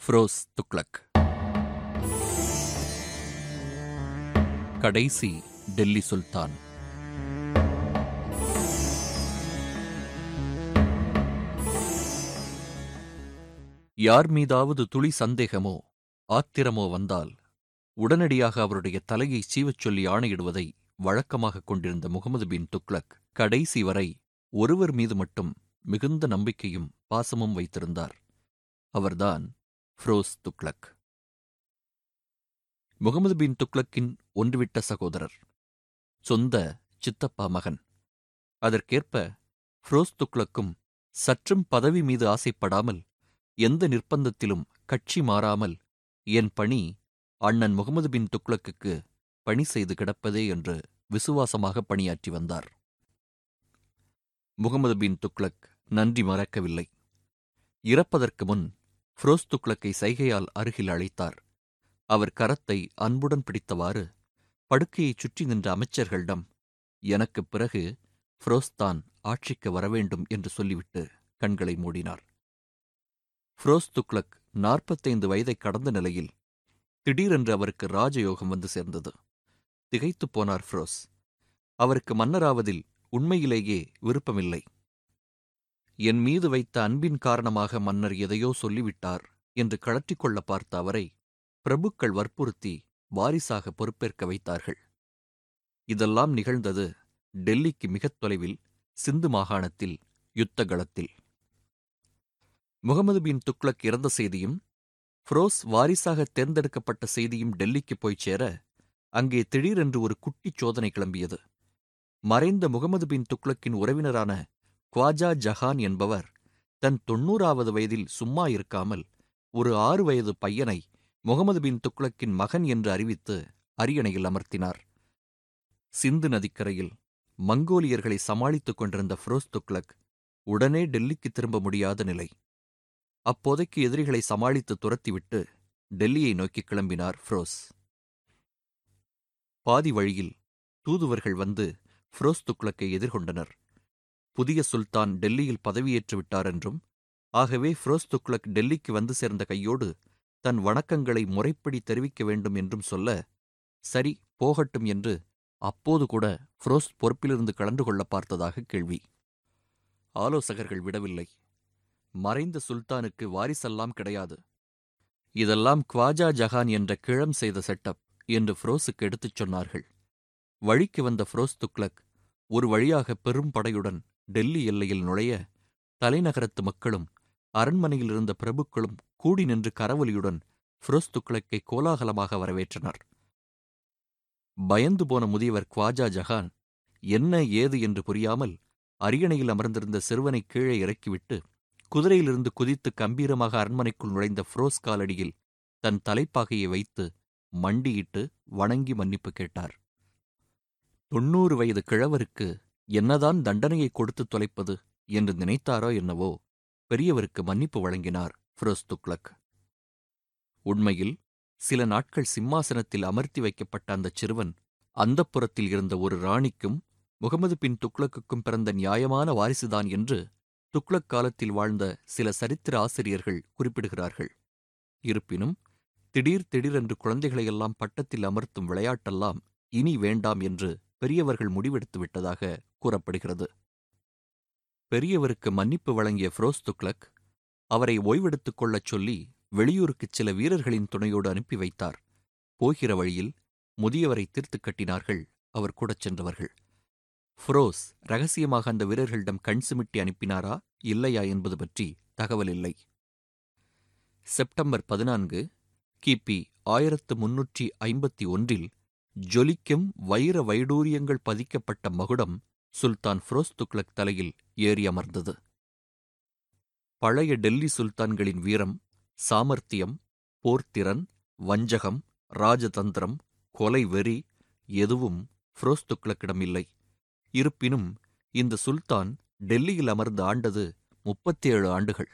froze Tughlaq கடைசி டெல்லி சுல்தான் யார் மீதாவது துளி சந்தேகமோ ஆத்திரமோ வந்தால் உடனடியாக அவருடைய தலையை சீவச் சொல்லி ஆணையிடுவதை வழக்கமாகக் கொண்டிருந்த முகமது பின் துக்ளக் கடைசி வரை ஒருவர் மீது மட்டும் மிகுந்த நம்பிக்கையும் பாசமும் வைத்திருந்தார் அவர்தான் ஃப்ரோஸ் துக்ளக் முகமது பின் துக்ளக்கின் ஒன்றுவிட்ட சகோதரர் சொந்த சித்தப்பா மகன் அதற்கேற்ப ஃப்ரோஸ் துக்ளக்கும் சற்றும் பதவி மீது ஆசைப்படாமல் எந்த நிர்பந்தத்திலும் கட்சி மாறாமல் என் பணி அண்ணன் முகமது பின் துக்ளக்குக்கு பணி செய்து கிடப்பதே என்று விசுவாசமாக பணியாற்றி வந்தார் முகமது பின் துக்ளக் நன்றி மறக்கவில்லை இறப்பதற்கு முன் ஃப்ரோஸ் துக்ளக்கை சைகையால் அருகில் அழைத்தார் அவர் கரத்தை அன்புடன் பிடித்தவாறு படுக்கையைச் சுற்றி நின்ற அமைச்சர்களிடம் எனக்குப் பிறகு ஃப்ரோஸ்தான் ஆட்சிக்கு வரவேண்டும் என்று சொல்லிவிட்டு கண்களை மூடினார் ஃப்ரோஸ் துக்ளக் நாற்பத்தைந்து வயதைக் கடந்த நிலையில் திடீரென்று அவருக்கு ராஜயோகம் வந்து சேர்ந்தது திகைத்துப் போனார் ஃப்ரோஸ் அவருக்கு மன்னராவதில் உண்மையிலேயே விருப்பமில்லை என் மீது வைத்த அன்பின் காரணமாக மன்னர் எதையோ சொல்லிவிட்டார் என்று கழற்றிக்கொள்ள பார்த்த அவரை பிரபுக்கள் வற்புறுத்தி வாரிசாக பொறுப்பேற்க வைத்தார்கள் இதெல்லாம் நிகழ்ந்தது டெல்லிக்கு மிகத் தொலைவில் சிந்து மாகாணத்தில் யுத்தகளத்தில் முகமது பின் துக்ளக் இறந்த செய்தியும் ஃப்ரோஸ் வாரிசாக தேர்ந்தெடுக்கப்பட்ட செய்தியும் டெல்லிக்குப் போய்ச் சேர அங்கே திடீரென்று ஒரு குட்டிச் சோதனை கிளம்பியது மறைந்த முகமது பின் துக்ளக்கின் உறவினரான குவாஜா ஜஹான் என்பவர் தன் தொன்னூறாவது வயதில் சும்மா இருக்காமல் ஒரு ஆறு வயது பையனை முகமது பின் துக்ளக்கின் மகன் என்று அறிவித்து அரியணையில் அமர்த்தினார் சிந்து நதிக்கரையில் மங்கோலியர்களை சமாளித்துக் கொண்டிருந்த ஃப்ரோஸ் துக்ளக் உடனே டெல்லிக்கு திரும்ப முடியாத நிலை அப்போதைக்கு எதிரிகளை சமாளித்து துரத்திவிட்டு டெல்லியை நோக்கி கிளம்பினார் ஃப்ரோஸ் பாதி வழியில் தூதுவர்கள் வந்து ஃப்ரோஸ் துக்ளக்கை எதிர்கொண்டனர் புதிய சுல்தான் டெல்லியில் பதவியேற்று விட்டார் என்றும் ஆகவே ஃப்ரோஸ் துக்ளக் டெல்லிக்கு வந்து சேர்ந்த கையோடு தன் வணக்கங்களை முறைப்படி தெரிவிக்க வேண்டும் என்றும் சொல்ல சரி போகட்டும் என்று அப்போது கூட ஃப்ரோஸ் பொறுப்பிலிருந்து கலந்து கொள்ள பார்த்ததாக கேள்வி ஆலோசகர்கள் விடவில்லை மறைந்த சுல்தானுக்கு வாரிசெல்லாம் கிடையாது இதெல்லாம் குவாஜா ஜஹான் என்ற கிழம் செய்த செட்டப் என்று ஃப்ரோஸுக்கு எடுத்துச் சொன்னார்கள் வழிக்கு வந்த ஃப்ரோஸ் துக்ளக் ஒரு வழியாக பெரும் படையுடன் டெல்லி எல்லையில் நுழைய தலைநகரத்து மக்களும் அரண்மனையில் இருந்த பிரபுக்களும் கூடி நின்று கரவொலியுடன் ஃப்ரோஸ் துக்ளக்கை கோலாகலமாக வரவேற்றனர் பயந்து போன முதியவர் குவாஜா ஜஹான் என்ன ஏது என்று புரியாமல் அரியணையில் அமர்ந்திருந்த சிறுவனை கீழே இறக்கிவிட்டு குதிரையிலிருந்து குதித்து கம்பீரமாக அரண்மனைக்குள் நுழைந்த ஃப்ரோஸ் காலடியில் தன் தலைப்பாகையை வைத்து மண்டியிட்டு வணங்கி மன்னிப்பு கேட்டார் தொன்னூறு வயது கிழவருக்கு என்னதான் தண்டனையை கொடுத்து தொலைப்பது என்று நினைத்தாரோ என்னவோ பெரியவருக்கு மன்னிப்பு வழங்கினார் ஃபிரோஸ் துக்ளக் உண்மையில் சில நாட்கள் சிம்மாசனத்தில் அமர்த்தி வைக்கப்பட்ட அந்தச் சிறுவன் அந்தப்புறத்தில் இருந்த ஒரு ராணிக்கும் முகமது பின் துக்ளக்குக்கும் பிறந்த நியாயமான வாரிசுதான் என்று துக்ளக் காலத்தில் வாழ்ந்த சில சரித்திர ஆசிரியர்கள் குறிப்பிடுகிறார்கள் இருப்பினும் திடீர் திடீரென்று குழந்தைகளையெல்லாம் பட்டத்தில் அமர்த்தும் விளையாட்டெல்லாம் இனி வேண்டாம் என்று பெரியவர்கள் முடிவெடுத்து விட்டதாக கூறப்படுகிறது பெரியவருக்கு மன்னிப்பு வழங்கிய ஃப்ரோஸ் துக்ளக் அவரை ஓய்வெடுத்துக் கொள்ளச் சொல்லி வெளியூருக்குச் சில வீரர்களின் துணையோடு அனுப்பி வைத்தார் போகிற வழியில் முதியவரை தீர்த்து கட்டினார்கள் அவர் கூடச் சென்றவர்கள் ஃப்ரோஸ் ரகசியமாக அந்த வீரர்களிடம் கண் சிமிட்டி அனுப்பினாரா இல்லையா என்பது பற்றி தகவல் இல்லை செப்டம்பர் பதினான்கு கிபி ஆயிரத்து முன்னூற்றி ஐம்பத்தி ஒன்றில் ஜொலிக்கும் வைர வைடூரியங்கள் பதிக்கப்பட்ட மகுடம் சுல்தான் ஃப்ரோஸ் துக்ளக் தலையில் ஏறி அமர்ந்தது பழைய டெல்லி சுல்தான்களின் வீரம் சாமர்த்தியம் போர்த்திறன் வஞ்சகம் ராஜதந்திரம் கொலை வெறி எதுவும் ஃப்ரோஸ் துக்ளக்கிடம் இல்லை இருப்பினும் இந்த சுல்தான் டெல்லியில் அமர்ந்து ஆண்டது முப்பத்தேழு ஆண்டுகள்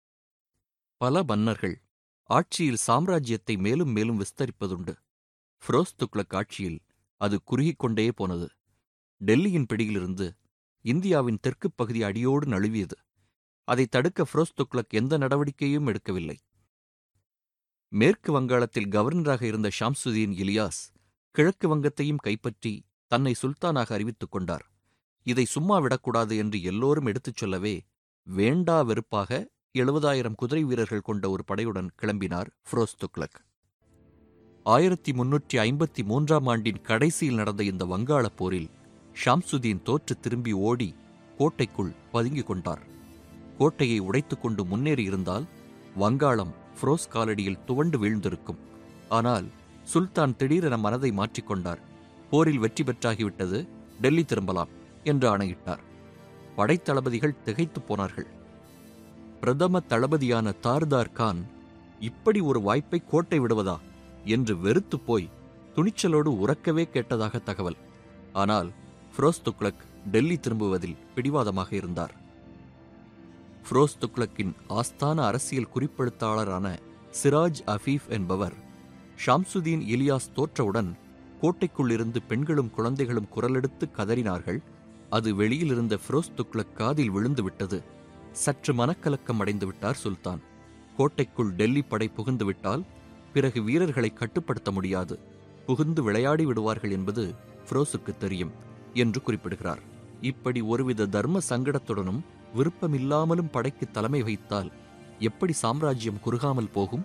பல மன்னர்கள் ஆட்சியில் சாம்ராஜ்யத்தை மேலும் மேலும் விஸ்தரிப்பதுண்டு ஃப்ரோஸ் துக்ளக் ஆட்சியில் அது குறுகிக் கொண்டே போனது டெல்லியின் பிடியிலிருந்து இந்தியாவின் தெற்குப் பகுதி அடியோடு நழுவியது அதை தடுக்க ஃப்ரோஸ் துக்ளக் எந்த நடவடிக்கையும் எடுக்கவில்லை மேற்கு வங்காளத்தில் கவர்னராக இருந்த ஷாம்சுதீன் இலியாஸ் கிழக்கு வங்கத்தையும் கைப்பற்றி தன்னை சுல்தானாக அறிவித்துக் கொண்டார் இதை சும்மா விடக்கூடாது என்று எல்லோரும் எடுத்துச் சொல்லவே வேண்டா வெறுப்பாக எழுபதாயிரம் குதிரை வீரர்கள் கொண்ட ஒரு படையுடன் கிளம்பினார் ஃபிரோஸ் துக்ளக் ஆயிரத்தி முன்னூற்றி ஐம்பத்தி மூன்றாம் ஆண்டின் கடைசியில் நடந்த இந்த வங்காளப் போரில் ஷாம்சுதீன் தோற்று திரும்பி ஓடி கோட்டைக்குள் பதுங்கிக் கொண்டார் கோட்டையை உடைத்துக் கொண்டு முன்னேறியிருந்தால் வங்காளம் ஃப்ரோஸ் காலடியில் துவண்டு வீழ்ந்திருக்கும் ஆனால் சுல்தான் திடீரென மனதை மாற்றிக்கொண்டார் போரில் வெற்றி பெற்றாகிவிட்டது டெல்லி திரும்பலாம் என்று ஆணையிட்டார் படைத்தளபதிகள் திகைத்துப் போனார்கள் பிரதம தளபதியான தார்தார் கான் இப்படி ஒரு வாய்ப்பை கோட்டை விடுவதா என்று வெறுத்துப் போய் துணிச்சலோடு உறக்கவே கேட்டதாக தகவல் ஆனால் ஃபிரோஸ் துக்ளக் டெல்லி திரும்புவதில் பிடிவாதமாக இருந்தார் ஃபிரோஸ் துக்ளக்கின் ஆஸ்தான அரசியல் குறிப்பெழுத்தாளரான சிராஜ் அஃபீஃப் என்பவர் ஷாம்சுதீன் இலியாஸ் தோற்றவுடன் கோட்டைக்குள்ளிருந்து பெண்களும் குழந்தைகளும் குரலெடுத்து கதறினார்கள் அது வெளியிலிருந்த ஃபிரோஸ் துக்ளக் காதில் விழுந்து விட்டது சற்று மனக்கலக்கம் அடைந்து விட்டார் சுல்தான் கோட்டைக்குள் டெல்லி படை புகுந்து விட்டால் பிறகு வீரர்களை கட்டுப்படுத்த முடியாது புகுந்து விளையாடி விடுவார்கள் என்பது ஃபிரோஸுக்கு தெரியும் என்று குறிப்பிடுகிறார் இப்படி ஒருவித தர்ம சங்கடத்துடனும் விருப்பமில்லாமலும் படைக்கு தலைமை வைத்தால் எப்படி சாம்ராஜ்யம் குறுகாமல் போகும்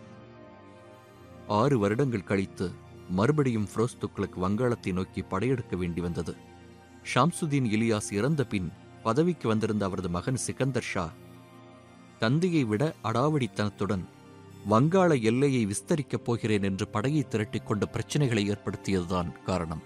ஆறு வருடங்கள் கழித்து மறுபடியும் ஃபிரோஸ் துக்ளக் வங்காளத்தை நோக்கி படையெடுக்க வேண்டி வந்தது ஷாம்சுதீன் இலியாஸ் இறந்த பின் பதவிக்கு வந்திருந்த அவரது மகன் சிக்கந்தர் ஷா தந்தையை விட அடாவடித்தனத்துடன் வங்காள எல்லையை விஸ்தரிக்கப் போகிறேன் என்று படையை திரட்டிக் கொண்ட பிரச்சனைகளை ஏற்படுத்தியதுதான் காரணம்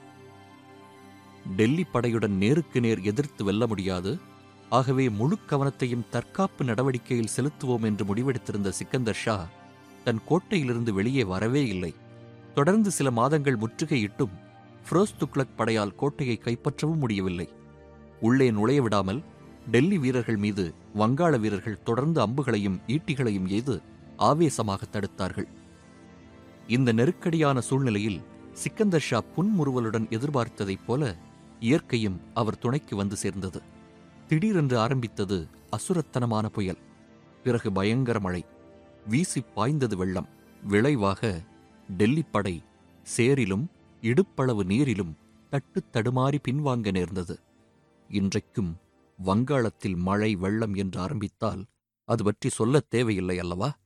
டெல்லி படையுடன் நேருக்கு நேர் எதிர்த்து வெல்ல முடியாது ஆகவே முழு கவனத்தையும் தற்காப்பு நடவடிக்கையில் செலுத்துவோம் என்று முடிவெடுத்திருந்த சிக்கந்தர் ஷா தன் கோட்டையிலிருந்து வெளியே வரவே இல்லை தொடர்ந்து சில மாதங்கள் முற்றுகையிட்டும் ஃபிரோஸ் துக்ளக் படையால் கோட்டையை கைப்பற்றவும் முடியவில்லை உள்ளே நுழைய விடாமல் டெல்லி வீரர்கள் மீது வங்காள வீரர்கள் தொடர்ந்து அம்புகளையும் ஈட்டிகளையும் எய்து ஆவேசமாக தடுத்தார்கள் இந்த நெருக்கடியான சூழ்நிலையில் சிக்கந்தர் ஷா புன்முறுவலுடன் எதிர்பார்த்ததைப் போல இயற்கையும் அவர் துணைக்கு வந்து சேர்ந்தது திடீரென்று ஆரம்பித்தது அசுரத்தனமான புயல் பிறகு பயங்கர மழை வீசி பாய்ந்தது வெள்ளம் விளைவாக டெல்லி படை சேரிலும் இடுப்பளவு நீரிலும் தட்டுத் தடுமாறி பின்வாங்க நேர்ந்தது இன்றைக்கும் வங்காளத்தில் மழை வெள்ளம் என்று ஆரம்பித்தால் அது பற்றி சொல்லத் தேவையில்லை அல்லவா